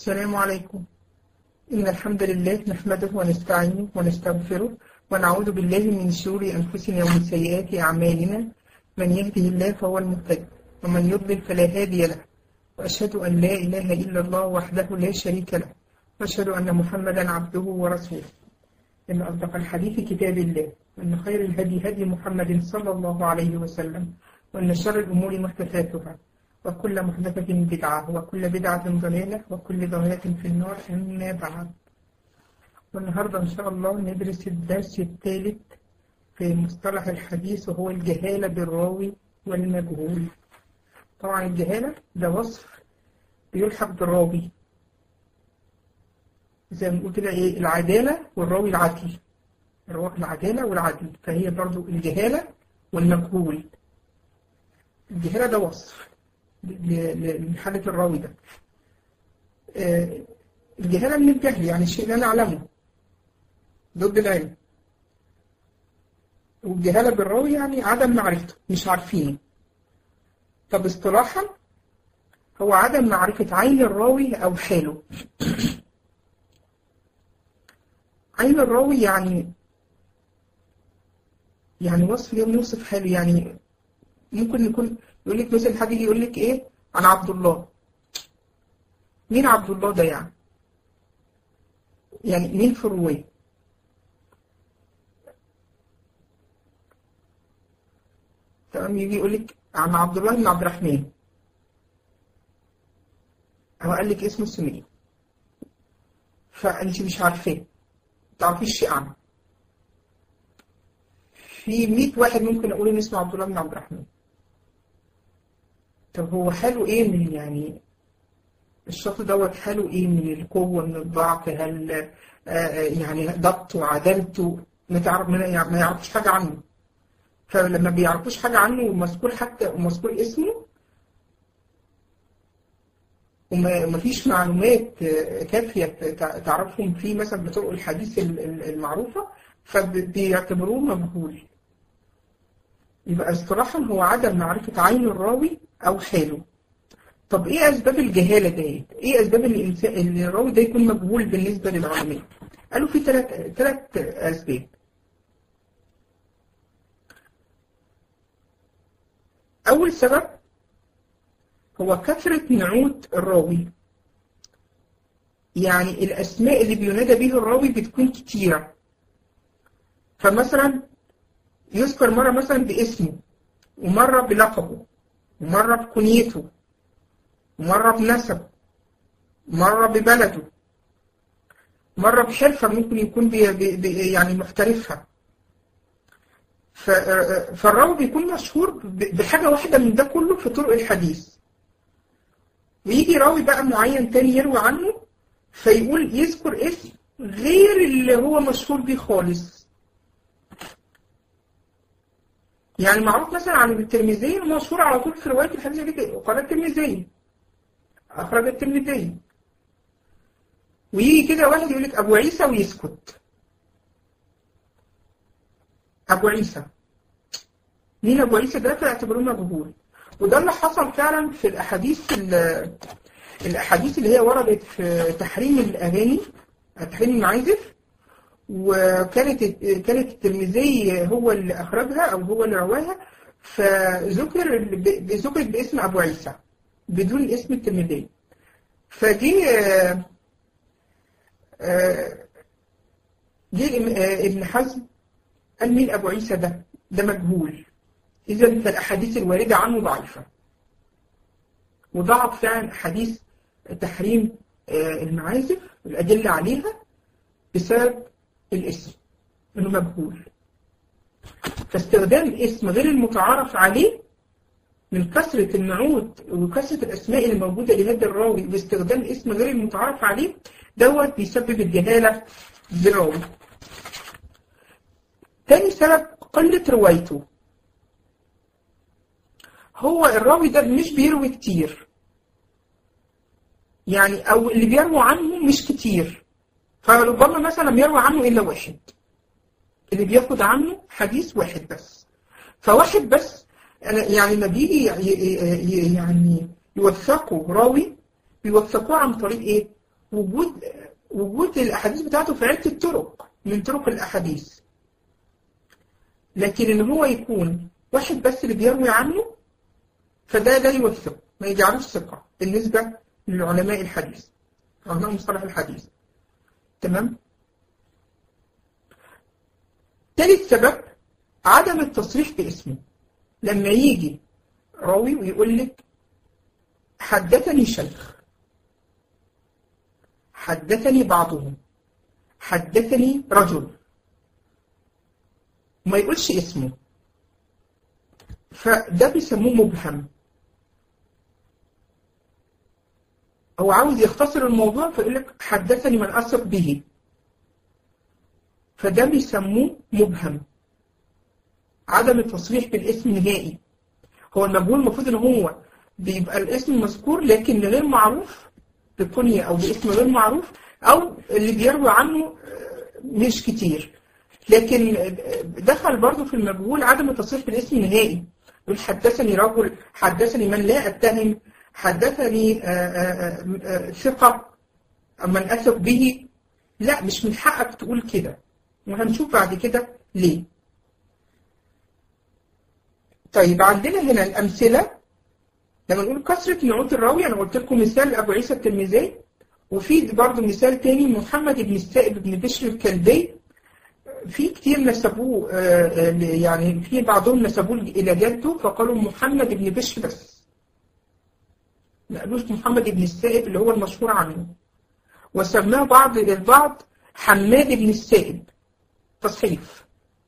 السلام عليكم إن الحمد لله نحمده ونستعينه ونستغفره ونعوذ بالله من شرور أنفسنا ومن سيئات أعمالنا من يهده الله فهو المهتد ومن يضلل فلا هادي له وأشهد أن لا إله إلا الله وحده لا شريك له وأشهد أن محمدا عبده ورسوله إن أصدق الحديث كتاب الله وإن خير الهدي هدي محمد صلى الله عليه وسلم وإن شر الأمور محدثاتها وكل محدثة بدعة وكل بدعة ضلالة وكل ضلالة في النار أما بعد والنهاردة إن شاء الله ندرس الدرس الثالث في مصطلح الحديث وهو الجهالة بالراوي والمجهول طبعا الجهالة ده وصف بيلحق بالراوي زي ما نقول كده ايه العدالة والراوي العدل العدالة والعدل فهي برضو الجهالة والمجهول الجهالة ده وصف لحالة الراوي ده الجهالة من الجهل يعني الشيء اللي أنا أعلمه ضد العلم والجهالة بالراوي يعني عدم معرفته مش عارفينه طب اصطلاحا هو عدم معرفة عين الراوي أو حاله عين الراوي يعني يعني وصف يوم يوصف حاله يعني ممكن يكون يقول لك مثلا حد يجي يقول لك ايه انا عبد الله مين عبد الله ده يعني يعني مين في الرواية تمام يجي يقول لك عن عبد الله بن عبد الرحمن هو قال لك اسمه سمية فانت مش عارفاه تعرفيش شيء عنه في 100 واحد ممكن اقول ان اسمه عبد الله بن عبد الرحمن طب هو حاله ايه من يعني الشخص دوت حاله ايه من القوة من الضعف هل آه يعني ضبطه وعدالته ما تعرف ما يعرفوش حاجة عنه فلما بيعرفوش حاجة عنه ومذكور حتى ومذكور اسمه وما فيش معلومات كافية تعرفهم فيه مثلا بطرق الحديث المعروفة فبيعتبروه مجهول يبقى اصطلاحا هو عدم معرفة عين الراوي أو حاله طب إيه أسباب الجهالة ديت؟ إيه أسباب الإنسان إن الراوي ده يكون مجهول بالنسبة للعلماء؟ قالوا في ثلاث ثلاث أسباب أول سبب هو كثرة نعوت الراوي يعني الأسماء اللي بينادى بيها الراوي بتكون كتيرة فمثلا يذكر مرة مثلا باسمه ومرة بلقبه ومرة بكنيته ومرة بنسبه مرة ببلده مرة بحرفة ممكن يكون بي بي يعني محترفها فالراوي بيكون مشهور بحاجة واحدة من ده كله في طرق الحديث ويجي راوي بقى معين تاني يروي عنه فيقول يذكر اسم غير اللي هو مشهور بيه خالص يعني معروف مثلا عن الترمذي مشهور على طول في رواية الحديث دي وقال الترمذي أخرج الترمذي ويجي كده واحد يقول لك أبو عيسى ويسكت أبو عيسى مين أبو عيسى ده فيعتبروه مجهول وده اللي حصل فعلا في الأحاديث الأحاديث اللي هي وردت في تحريم الأغاني تحريم المعازف وكانت كانت الترمذي هو اللي أخرجها أو هو اللي رواها فذكر ذكرت باسم أبو عيسى بدون اسم الترمذي فجي جه ابن حزم قال مين أبو عيسى ده؟ ده مجهول إذا فالأحاديث الواردة عنه ضعيفة وضعف فعلا أحاديث تحريم المعازف الأدلة عليها بسبب الاسم إنه مجهول فاستخدام اسم غير المتعارف عليه من كثرة النعود وكثرة الأسماء اللي موجودة لهذا الراوي باستخدام اسم غير المتعارف عليه دوت بيسبب الجهالة بالراوي. تاني سبب قلة روايته هو الراوي ده مش بيروي كتير يعني او اللي بيروي عنه مش كتير فربما مثلا لم يروي عنه الا واحد اللي بياخد عنه حديث واحد بس فواحد بس يعني لما بيجي يعني يوثقوا راوي بيوثقوه عن طريق ايه؟ وجود وجود الأحاديث بتاعته في عدة طرق من طرق الأحاديث لكن إن هو يكون واحد بس اللي بيروي عنه فده لا يوثق ما يجعلوش ثقة بالنسبة للعلماء الحديث علماء مصطلح الحديث تمام ثالث سبب عدم التصريح باسمه لما يجي راوي ويقول لك حدثني شيخ حدثني بعضهم حدثني رجل ما يقولش اسمه فده بيسموه مبهم هو عاوز يختصر الموضوع فيقول لك حدثني من أثق به فده بيسموه مبهم عدم التصريح بالاسم نهائي هو المجهول المفروض ان هو بيبقى الاسم مذكور لكن غير معروف بكنية او باسم غير معروف او اللي بيروي عنه مش كتير لكن دخل برضه في المجهول عدم التصريح بالاسم نهائي يقول حدثني رجل حدثني من لا اتهم حدثني ثقة من أثق به لا مش من حقك تقول كده وهنشوف بعد كده ليه طيب عندنا هنا الأمثلة لما نقول كثرة نعوت الراوي أنا قلت لكم مثال أبو عيسى الترمذي وفي برضه مثال تاني محمد بن السائب بن بشر الكلبي في كتير نسبوه يعني في بعضهم نسبوه إلى جدته فقالوا محمد بن بشر بس ما قالوش محمد بن السائب اللي هو المشهور عنه وسماه بعض البعض حماد بن السائب تصحيف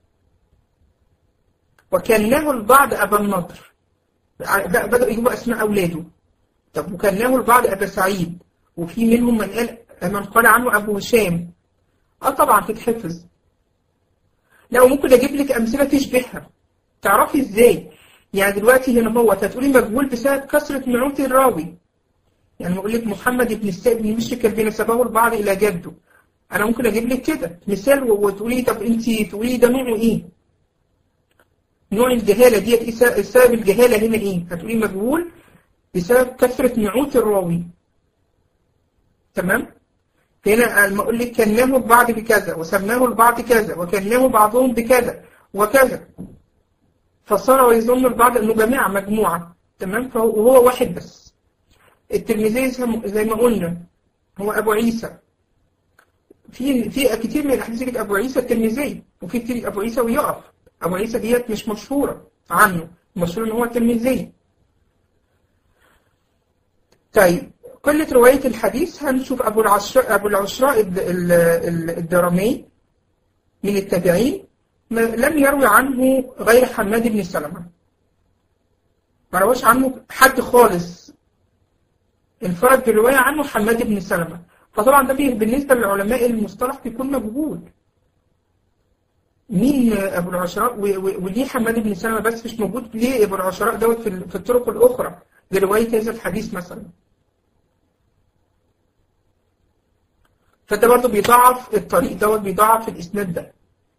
وكناه البعض أبا النضر بدأوا يجيبوا أسماء أولاده طب وكناه البعض أبا سعيد وفي منهم من قال من قال عنه أبو هشام اه طبعا تتحفظ لو ممكن أجيب لك أمثلة تشبهها تعرفي إزاي يعني دلوقتي هنا هو هتقولي مجهول بسبب كثرة نعوت الراوي يعني بقول لك محمد بن السائب بن مشرك بنسبه البعض إلى جده أنا ممكن أجيب لك كده مثال وتقولي طب أنت تقولي ده نوعه إيه؟ نوع الجهالة ديت إيه سبب الجهالة هنا إيه؟ هتقولي مجهول بسبب كثرة نعوت الراوي تمام؟ هنا لما أقول لك كناه البعض بكذا وسماه البعض كذا وكناه بعضهم بكذا وكذا فصار ويظن البعض انه جماعة مجموعة تمام وهو واحد بس الترمذي زي ما قلنا هو ابو عيسى في في كتير من الاحاديث يجي ابو عيسى الترمذي وفي كتير ابو عيسى ويقف ابو عيسى ديت مش مشهورة عنه مشهور ان هو الترمذي طيب قلة رواية الحديث هنشوف ابو العشراء ابو العشراء الدرمي من التابعين لم يروي عنه غير حماد بن سلمة ما رواش عنه حد خالص انفرد بالرواية عنه حماد بن سلمة فطبعا ده بالنسبة للعلماء المصطلح بيكون مجهول مين ابو العشراء وليه حماد بن سلمة بس مش موجود ليه ابو العشراء دوت في الطرق الاخرى لرواية هذا الحديث مثلا فده برضه بيضعف الطريق دوت بيضعف الاسناد ده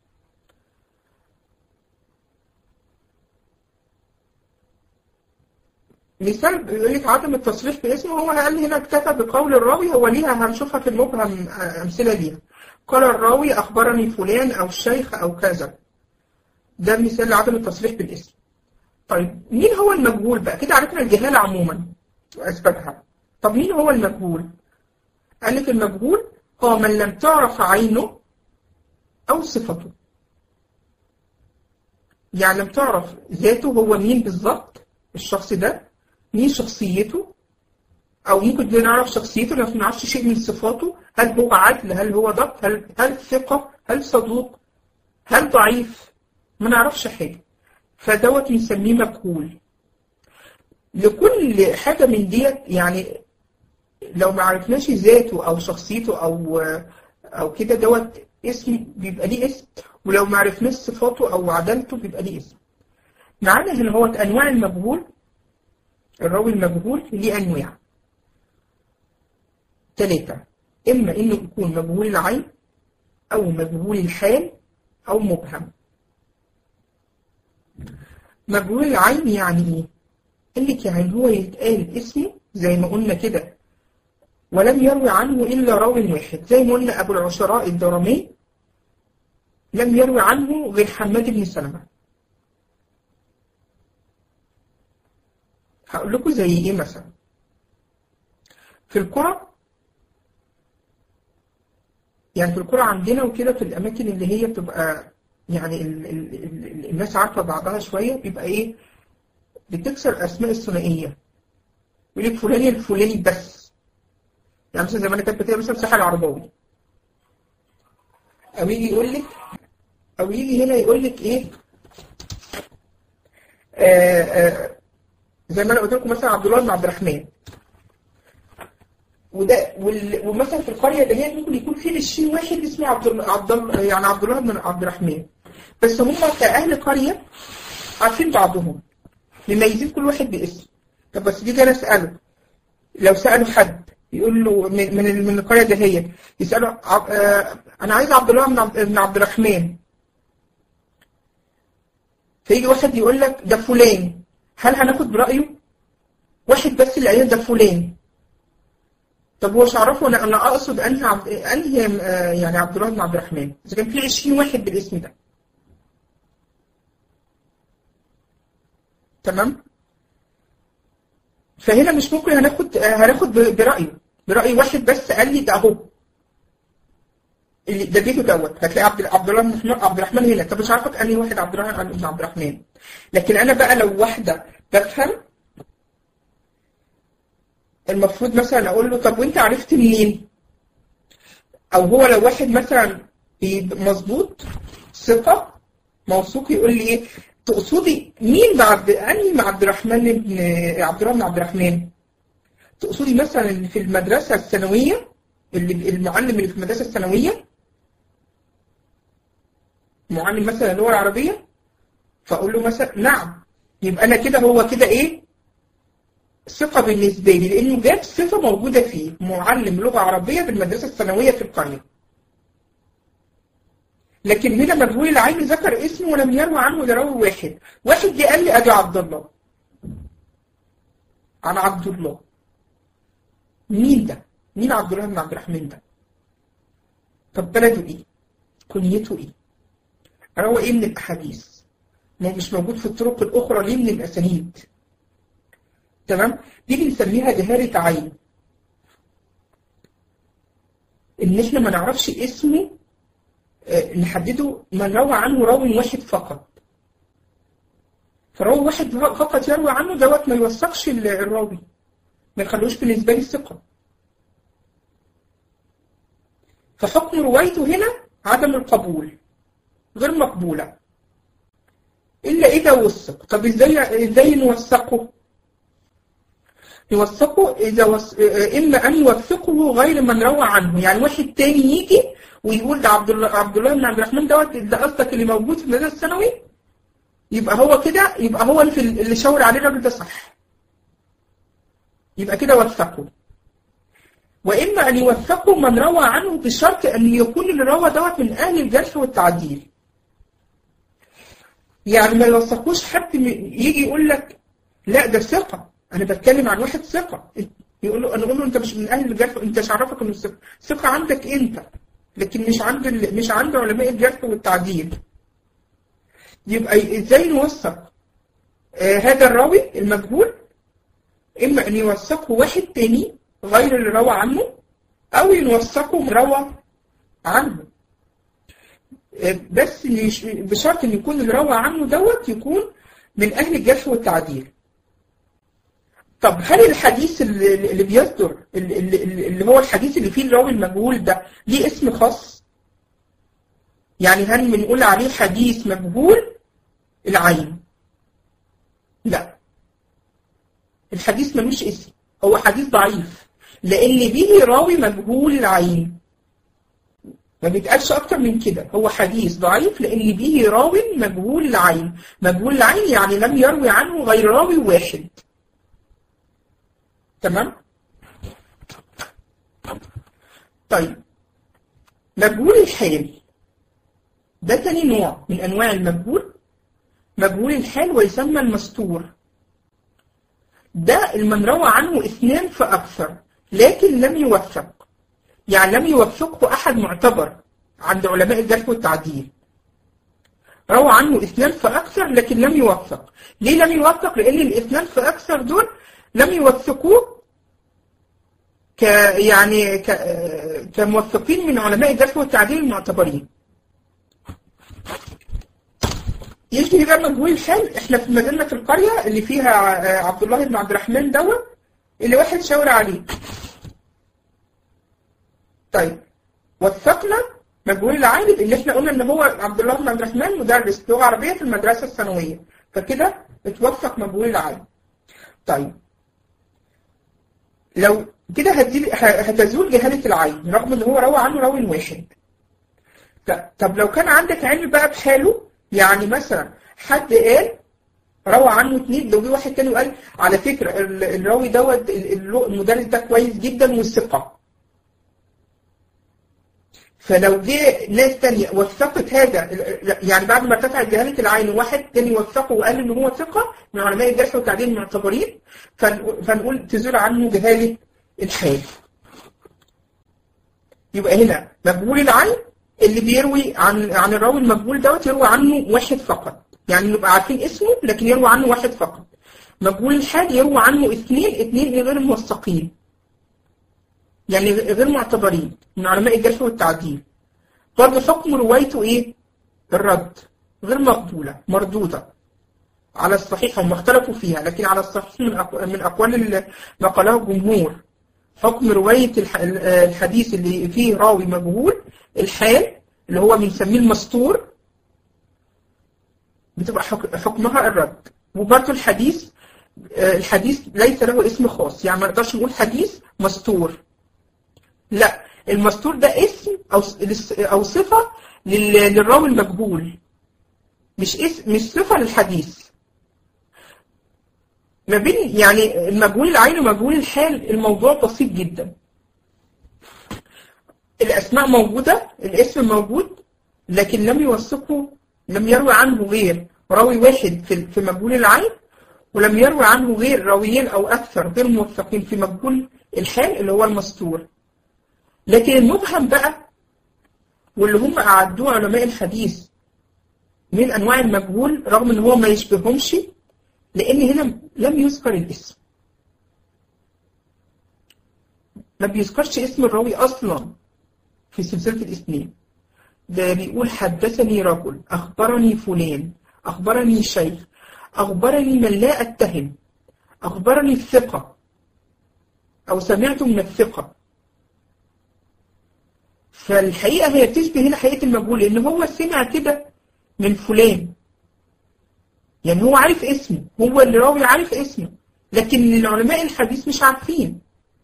مثال بيقول لك عدم التصريح باسمه هو قال هنا اكتفى بقول الراوي هو ليها هنشوفها في المبهم امثله ليها قال الراوي اخبرني فلان او الشيخ او كذا ده مثال لعدم التصريح بالاسم طيب مين هو المجهول بقى كده عرفنا الجهاله عموما واسبابها طب مين هو المجهول قال لك المجهول هو من لم تعرف عينه او صفته يعني لم تعرف ذاته هو مين بالظبط الشخص ده مين شخصيته او ممكن نعرف شخصيته لكن ما نعرفش شيء من صفاته هل هو عدل هل هو ضبط هل هل ثقة هل صدوق هل ضعيف ما نعرفش حاجة فدوت بنسميه مجهول لكل حاجة من ديت يعني لو ما عرفناش ذاته او شخصيته او او كده دوت اسم بيبقى ليه اسم ولو ما عرفناش صفاته او عدالته بيبقى ليه اسم معانا هنا هو انواع المجهول الراوي المجهول ليه أنواع ثلاثة إما إنه يكون مجهول العين أو مجهول الحال أو مبهم مجهول العين يعني إيه؟ قال لك يعني هو يتقال اسمه زي ما قلنا كده ولم يروي عنه إلا راو واحد زي ما قلنا أبو العشراء الدرمي لم يروي عنه غير حماد بن سلمة هقول لكم زي إيه مثلا في القرى يعني في القرى عندنا وكده في الأماكن اللي هي بتبقى يعني ال ال ال الناس عارفة بعضها شوية بيبقى إيه بتكسر أسماء الثنائية يقول لك فلان الفلاني بس يعني مثلا زي ما أنا كاتبة كده مثلا ساحر العرباوي أو يجي يقول لك أو يجي هنا يقول لك إيه آه آه زي ما أنا قلت لكم مثلا عبد الله بن عبد الرحمن وده وال... ومثلا في القريه ده هي ممكن يكون في 20 واحد اسمه عبد ال- عبد ال- يعني عبد الله بن عبد الرحمن بس هم كاهل قريه عارفين بعضهم مميزين كل واحد باسم طب بس دي انا اساله لو سالوا حد يقول له من من, ال- من القريه ده هي يسالوا عب... آه انا عايز عبد الله بن عبد, بن عبد الرحمن فيجي واحد يقول لك ده فلان هل هناخد برايه؟ واحد بس اللي قايل ده فلان طب هو مش عرفه انا انا اقصد انهي عبد انهي آه، يعني عبد الله بن عبد الرحمن اذا كان في 20 واحد بالاسم ده تمام فهنا مش ممكن هناخد آه، هناخد ب- برأيه برأي واحد بس قال لي ده اهو اللي ده بيته دوت هتلاقي عبد عبد الله بن محمد- عبد الرحمن هنا طب مش عارفك انهي واحد عبد الرحمن بن عبد الرحمن لكن انا بقى لو واحده بفهم المفروض مثلا اقول له طب وانت عرفت منين او هو لو واحد مثلا بيبقى مظبوط ثقه موثوق يقول لي ايه تقصدي مين بعد انهي مع عبد الرحمن بن عبد الرحمن عبد الرحمن تقصدي مثلا اللي في المدرسه الثانويه اللي المعلم اللي في المدرسه الثانويه معلم مثلا اللغه العربيه فاقول له مثلا نعم يبقى انا كده هو كده ايه ثقة بالنسبة لي لأنه جاب صفة موجودة فيه معلم لغة عربية بالمدرسة الثانوية في القرية لكن هنا مجهول العين ذكر اسمه ولم يروى عنه إلا راوي واحد واحد جه قال لي أبي عبد الله عن عبد الله مين ده؟ مين عبد الله بن عبد الرحمن ده؟ طب بلده إيه؟ كنيته إيه؟ روى إيه من الأحاديث؟ ما هو مش موجود في الطرق الأخرى ليه من الأسانيد؟ تمام دي بنسميها جهالة عين ان احنا ما نعرفش اسمه آه، نحدده من روى عنه راوي واحد فقط فراوي واحد فقط يروي عنه دوت ما يوثقش ال- الراوي ما يخلوش بالنسبة لي ثقة فحكم روايته هنا عدم القبول غير مقبولة إلا إذا وثق طب إزاي إزاي نوثقه؟ يوثقه إذا وص... إما أن يوثقه غير من روى عنه يعني واحد تاني يجي ويقول ده عبد الله عبد الله بن عبد الرحمن دوت ده قصدك اللي موجود في المدرسة الثانوي يبقى هو كده يبقى هو اللي, في اللي شاور عليه الراجل ده صح يبقى كده وثقه وإما أن يوثقه من روى عنه بشرط أن يكون اللي روى دوت من أهل الجرح والتعديل يعني ما يوثقوش حد م- يجي يقول لك لا ده ثقة أنا بتكلم عن واحد ثقة يقول له أنا أقول له أنت مش من أهل الجرح أنت مش عارفك إنه ثقة ثقة عندك أنت لكن مش عند ال... مش عند علماء الجرح والتعديل يبقى إزاي نوثق آه هذا الراوي المجهول إما أن يوثقه واحد تاني غير اللي روى عنه أو يوثقه من روى عنه آه، بس مش- بشرط ان يكون اللي روى عنه دوت يكون من اهل الجرح والتعديل طب هل الحديث اللي اللي بيصدر اللي, اللي اللي هو الحديث اللي فيه الراوي المجهول ده ليه اسم خاص يعني هل بنقول عليه حديث مجهول العين لا الحديث ملوش اسم هو حديث ضعيف لان به راوي مجهول العين ما بيتقالش اكتر من كده هو حديث ضعيف لان به راوي مجهول العين مجهول العين يعني لم يروي عنه غير راوي واحد تمام طيب مجهول الحال ده تاني نوع من انواع المجهول مجهول الحال ويسمى المستور ده المن روى عنه اثنان فاكثر لكن لم يوثق يعني لم يوثقه أحد معتبر عند علماء الجرح والتعديل روى عنه اثنان فأكثر لكن لم يوثق ليه لم يوثق؟ لأن الاثنان فأكثر دول لم يوثقوه ك يعني ك كموثقين من علماء الجرح والتعديل المعتبرين يجي بقى مجهول الحال احنا في مجلة القرية اللي فيها عبد الله بن عبد الرحمن دوت اللي واحد شاور عليه طيب وثقنا مجهول العالم اللي احنا قلنا ان هو عبد الله بن عبد الرحمن مدرس لغة عربية في المدرسة الثانوية فكده اتوثق مجهول العالم طيب لو كده هتزول جهالة العين رغم ان هو روى عنه راوي واحد طب لو كان عندك علم بقى بحاله يعني مثلا حد قال روى عنه اثنين لو جه واحد تاني وقال على فكرة الراوي دوت المدرس ده كويس جدا والثقة فلو جه ناس تانية وثقت هذا يعني بعد ما ارتفعت جهالة العين واحد تاني وثقه وقال ان هو ثقة من علماء الجرح والتعديل المعتبرين فنقول تزول عنه جهالة الحال يبقى هنا مجهول العين اللي بيروي عن عن الراوي المجهول دوت يروي عنه واحد فقط يعني نبقى عارفين اسمه لكن يروي عنه واحد فقط مجهول الحال يروي عنه اثنين اثنين غير موثقين يعني غير معتبرين من علماء الجرح والتعديل برضه حكم روايته ايه الرد غير مقبولة مردودة على الصحيح هم اختلفوا فيها لكن على الصحيح من من أقوال ما قاله الجمهور حكم رواية الحديث اللي فيه راوي مجهول الحال اللي هو بنسميه المستور بتبقى حكمها الرد وبرضه الحديث الحديث ليس له اسم خاص يعني ما نقدرش نقول حديث مستور لا المستور ده اسم او او صفه للراوي المجهول مش اسم مش صفه للحديث ما بين يعني المجهول العين ومجهول الحال الموضوع بسيط جدا الاسماء موجوده الاسم موجود لكن لم يوثقه لم يروي عنه غير راوي واحد في في مجهول العين ولم يروي عنه غير راويين او اكثر غير موثقين في مجهول الحال اللي هو المستور لكن المبهم بقى واللي هم أعدوه علماء الحديث من أنواع المجهول رغم إن هو ما يشبههمش لأن هنا لم يذكر الاسم ما بيذكرش اسم الراوي أصلا في سلسلة الإسناد ده بيقول حدثني رجل أخبرني فلان أخبرني شيخ أخبرني من لا أتهم أخبرني الثقة أو سمعت من الثقة فالحقيقة هي بتشبه هنا حقيقة المجهول لأن هو سمع كده من فلان يعني هو عارف اسمه هو اللي راوي عارف اسمه لكن العلماء الحديث مش عارفين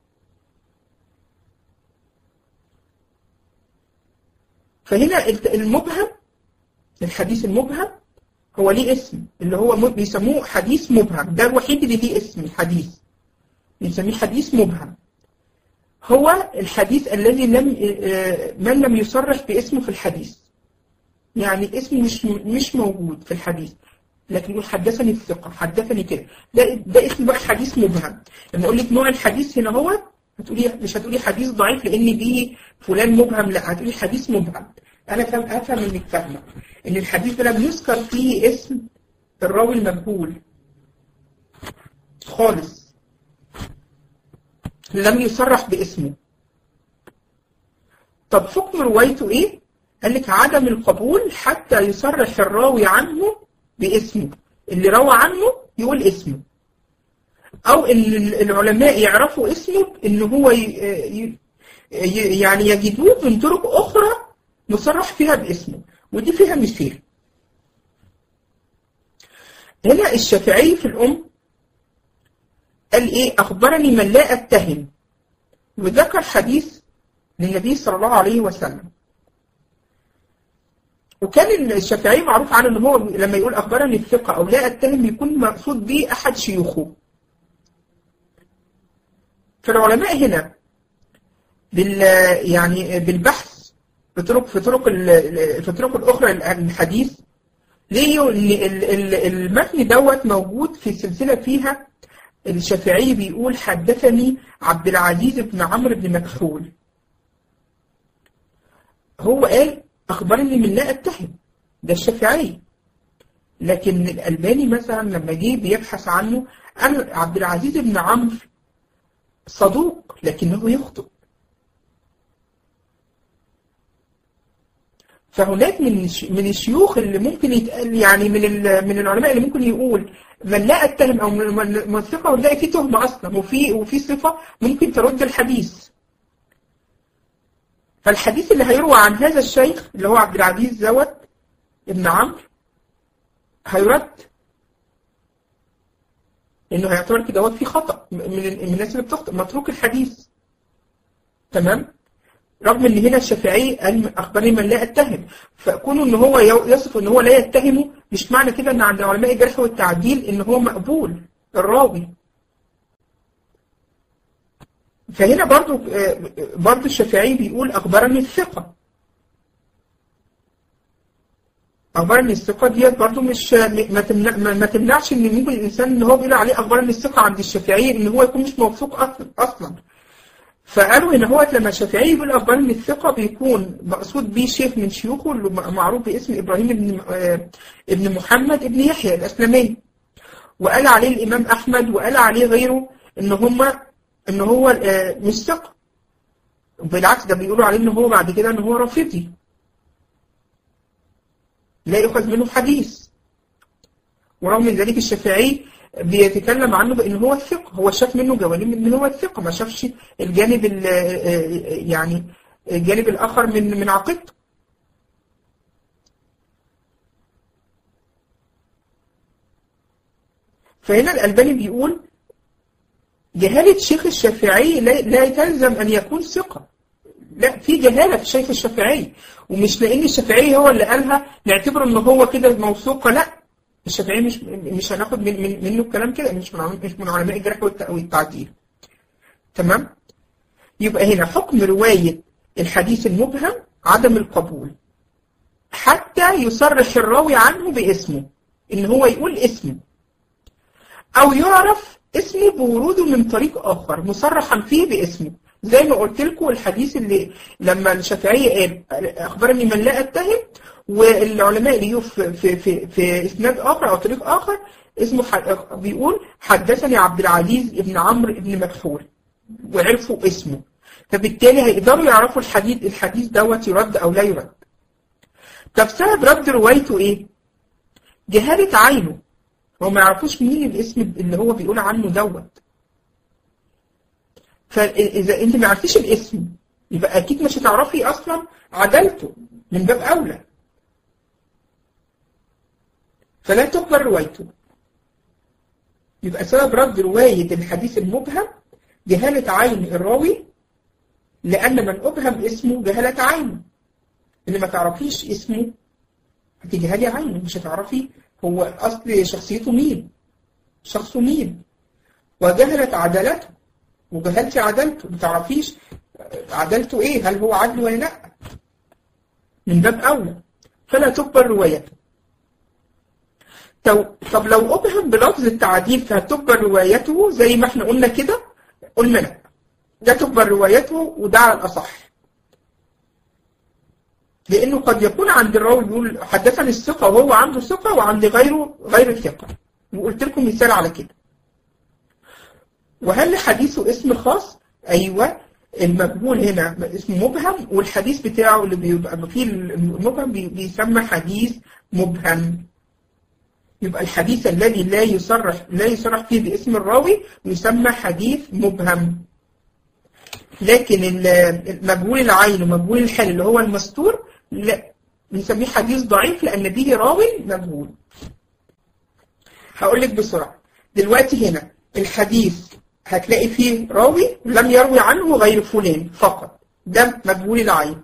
فهنا المبهم الحديث المبهم هو ليه اسم اللي هو بيسموه حديث مبهم ده الوحيد اللي ليه اسم الحديث بنسميه حديث مبهم هو الحديث الذي لم من لم يصرح باسمه في الحديث يعني اسمه مش مش موجود في الحديث لكن يقول حدثني الثقة حدثني كده ده ده اسم بقى حديث مبهم لما اقول لك نوع الحديث هنا هو هتقولي مش هتقولي حديث ضعيف لان دي فلان مبهم لا هتقولي حديث مبهم انا فاهم افهم انك فاهمه ان الحديث ده لم يذكر فيه اسم الراوي المجهول خالص لم يصرح باسمه طب حكم روايته ايه قال لك عدم القبول حتى يصرح الراوي عنه باسمه اللي روى عنه يقول اسمه او ان العلماء يعرفوا اسمه ان هو يعني يجدوه من طرق اخرى مصرح فيها باسمه ودي فيها مثال هنا الشافعي في الام قال ايه اخبرني من لا اتهم وذكر حديث للنبي صلى الله عليه وسلم وكان الشافعي معروف عنه ان هو لما يقول اخبرني الثقه او لا اتهم يكون مقصود به احد شيوخه فالعلماء هنا بال يعني بالبحث في طرق في طرق في الطرق الاخرى الحديث ليه المتن دوت موجود في سلسله فيها الشافعي بيقول حدثني عبد العزيز بن عمرو بن مكحول هو قال أخبرني من لا أتهم ده الشافعي لكن الألباني مثلا لما جه بيبحث عنه قال عبد العزيز بن عمرو صدوق لكنه يخطئ فهناك من من الشيوخ اللي ممكن يتقال يعني من من العلماء اللي ممكن يقول من لا اتهم او من الثقه ونلاقي فيه تهمه اصلا وفي وفي صفه ممكن ترد الحديث فالحديث اللي هيروى عن هذا الشيخ اللي هو عبد العزيز زوت ابن عمرو هيرد انه هيعتبر كده هو في خطا من من الناس اللي بتخطئ متروك الحديث تمام رغم ان هنا الشافعي قال اخبرني من لا اتهم فكونه ان هو يصف ان هو لا يتهمه مش معنى كده ان عند علماء الجرح والتعديل ان هو مقبول الراوي فهنا برضو برضو الشافعي بيقول اخبرني الثقه اخبرني الثقه ديت برضو مش ما, تمنع ما تمنعش ان ممكن الانسان ان هو بيقول عليه اخبرني الثقه عند الشافعي ان هو يكون مش موثوق اصلا فقالوا ان هو لما الشافعي يقول اخبرني الثقه بيكون مقصود بيه شيخ من شيوخه اللي معروف باسم ابراهيم بن ابن محمد ابن يحيى الاسلمي وقال عليه الامام احمد وقال عليه غيره ان هم ان هو مش ثقه بالعكس ده بيقولوا عليه ان هو بعد كده ان هو رافضي لا يؤخذ منه حديث ورغم من ذلك الشافعي بيتكلم عنه بان هو الثقه هو شاف منه جوانب ان هو الثقه ما شافش الجانب يعني الجانب الاخر من من عقيدته فهنا الالباني بيقول جهالة شيخ الشافعي لا, لا تلزم ان يكون ثقه لا في جهاله في شيخ الشافعي ومش لان الشافعي هو اللي قالها نعتبره ان هو كده موثوقه لا الشافعي مش مش هناخد من من منه الكلام كده مش من مش من علماء الجرح والتعديل تمام يبقى هنا حكم رواية الحديث المبهم عدم القبول حتى يصرح الراوي عنه باسمه ان هو يقول اسمه او يعرف اسمه بوروده من طريق اخر مصرحا فيه باسمه زي ما قلت لكم الحديث اللي لما الشافعي قال اخبرني من لا اتهم والعلماء اللي في في في, في اسناد اخر او طريق اخر اسمه بيقول حدثني عبد العزيز بن عمرو بن مكحول وعرفوا اسمه فبالتالي هيقدروا يعرفوا الحديث الحديث دوت يرد او لا يرد طب سبب رد روايته ايه جهالة عينه هو ما يعرفوش مين الاسم اللي هو بيقول عنه دوت فاذا انت ما عرفتيش الاسم يبقى اكيد مش هتعرفي اصلا عدالته من باب اولى فلا تقبل روايته يبقى سبب رد رواية الحديث المبهم جهالة عين الراوي لأن من أبهم اسمه جهالة عينه اللي ما تعرفيش اسمه هتجهلي عينه مش هتعرفي هو أصل شخصيته مين شخصه مين وجهلت عدالته وجهلتي عدالته ما تعرفيش عدالته ايه هل هو عدل ولا لا من باب أولى فلا تقبل روايته طب لو أبهم بلفظ التعديل فهتقبل روايته زي ما احنا قلنا كده قلنا لا ده تقبل روايته وده على الأصح لأنه قد يكون عند الراوي بيقول حدثني الثقة وهو عنده ثقة وعند غيره غير الثقة وقلت لكم مثال على كده وهل حديثه اسم خاص؟ أيوة المجهول هنا اسمه مبهم والحديث بتاعه اللي بيبقى فيه المبهم بيسمى حديث مبهم يبقى الحديث الذي لا يصرح لا يصرح فيه باسم الراوي يسمى حديث مبهم لكن مجهول العين ومجهول الحال اللي هو المستور لا بنسميه حديث ضعيف لأن به راوي مجهول هقول لك بسرعة دلوقتي هنا الحديث هتلاقي فيه راوي لم يروي عنه غير فلان فقط ده مجهول العين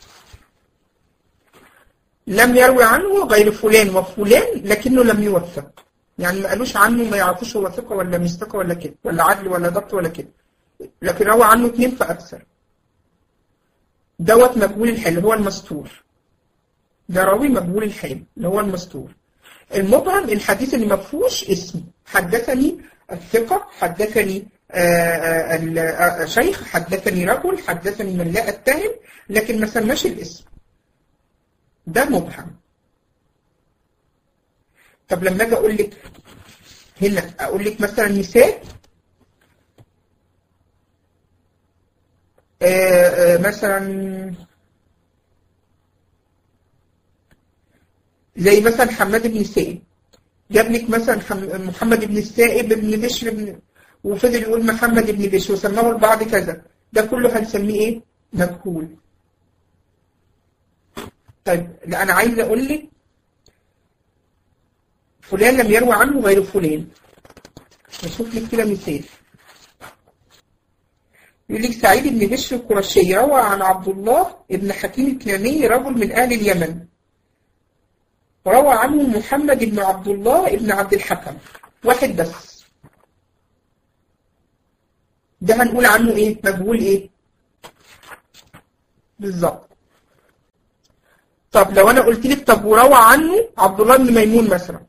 لم يروي عنه غير فلان وفلان لكنه لم يوثق يعني ما قالوش عنه ما يعرفوش هو ثقة ولا مش ثقة ولا كده ولا عدل ولا ضبط ولا كده لكن روى عنه اثنين فأكثر دوت مجهول الحال اللي هو المستور ده راوي مجهول الحال اللي هو المستور المبهم الحديث اللي ما فيهوش اسم حدثني الثقة حدثني آه، ال- آه، شيخ حدثني رجل حدثني من لا أتهم لكن ما سماش الاسم ده مبهم طب لما اجي اقول لك هنا اقول لك مثلا مثال آه، آه، مثلا زي مثلا حماد بن سائب جاب لك مثلا حم- محمد بن السائب بن بشر بن وفضل يقول محمد بن بشر وسماه البعض كذا ده كله هنسميه ايه؟ مجهول طيب لا انا عايز اقول لك فلان لم يروى عنه غير فلان نشوف لك كده مثال يقول لك سعيد بن بشر القرشي روى عن عبد الله بن حكيم الكناني رجل من اهل اليمن وروى عنه محمد بن عبد الله بن عبد الحكم واحد بس ده هنقول عنه ايه مجهول ايه بالظبط طب لو انا قلت لك طب وروى عنه عبد الله بن ميمون مثلا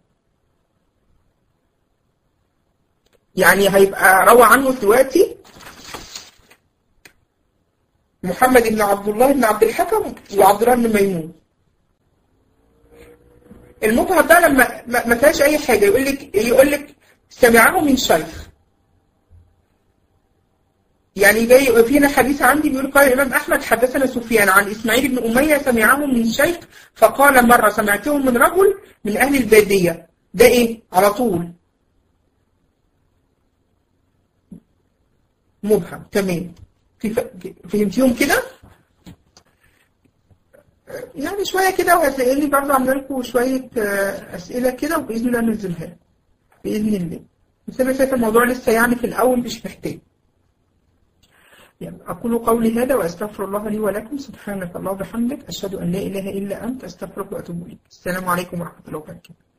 يعني هيبقى روى عنه دلوقتي محمد بن عبد الله بن عبد الحكم وعبد الله بن ميمون المبهم بقى لما ما ما فيهاش اي حاجه يقول لك يقول لك سمعه من شيخ يعني جاي فينا حديث عندي بيقول قال الامام احمد حدثنا سفيان عن اسماعيل بن اميه سمعه من شيخ فقال مره سمعته من رجل من اهل الباديه ده ايه على طول مبهم تمام كيف- فهمتيهم كده يعني شوية كده وهتلاقيني برضه عامله لكم شوية آه، أسئلة كده وبإذن الله أنزلها بإذن الله بس أنا شايفة الموضوع لسه يعني في الأول مش محتاج يعني أقول قولي هذا وأستغفر الله لي ولكم سبحانك الله وبحمدك أشهد أن لا إله إلا أنت أستغفرك وأتوب إليك السلام عليكم ورحمة الله وبركاته